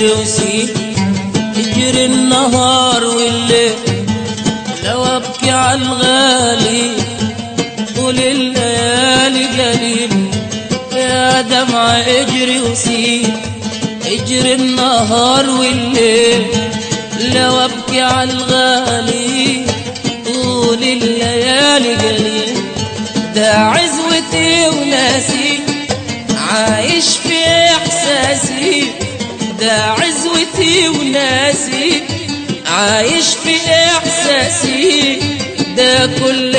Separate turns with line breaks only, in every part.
اجري وسيل يجري النهار والليل لو ابكي على الغالي طول الليالي قليل يا دمعة اجري وسيل اجري النهار والليل لو ابكي على الغالي طول الليالي قليل ده عزوتي وناسي عايش في احساسي ده عزوتي وناسي عايش في احساسي ده كل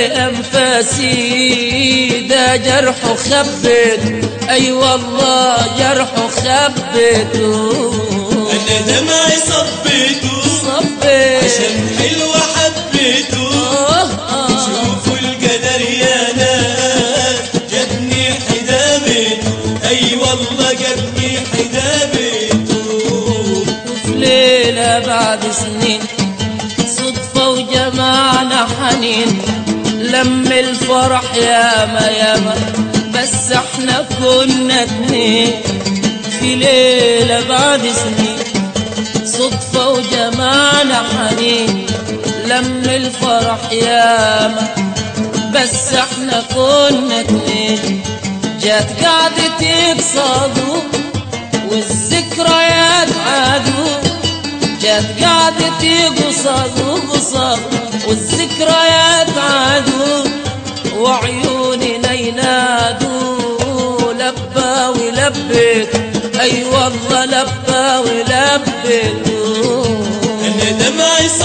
انفاسي ده جرحه خبت اي والله جرحه خبته
انا دمعي صبيته
صبت
عشان حلوة حبيته
آه آه
شوفوا القدر يا ناس جابني حدامته اي والله جابني حدامته
وفي ليلة بعد سنين صدفة وجمعنا حنين لم الفرح ياما ياما بس احنا كنا اتنين في ليلة بعد سنين صدفة وجمعنا حنين لم الفرح ياما بس احنا كنا اتنين جات قعدتك صادوق والذكريات عادوا جات قعدتي قصاد وقصاد والذكريات عادوا وعيوني ينادوا لبى ولبت اي والله لبى ولبت
انا دمعي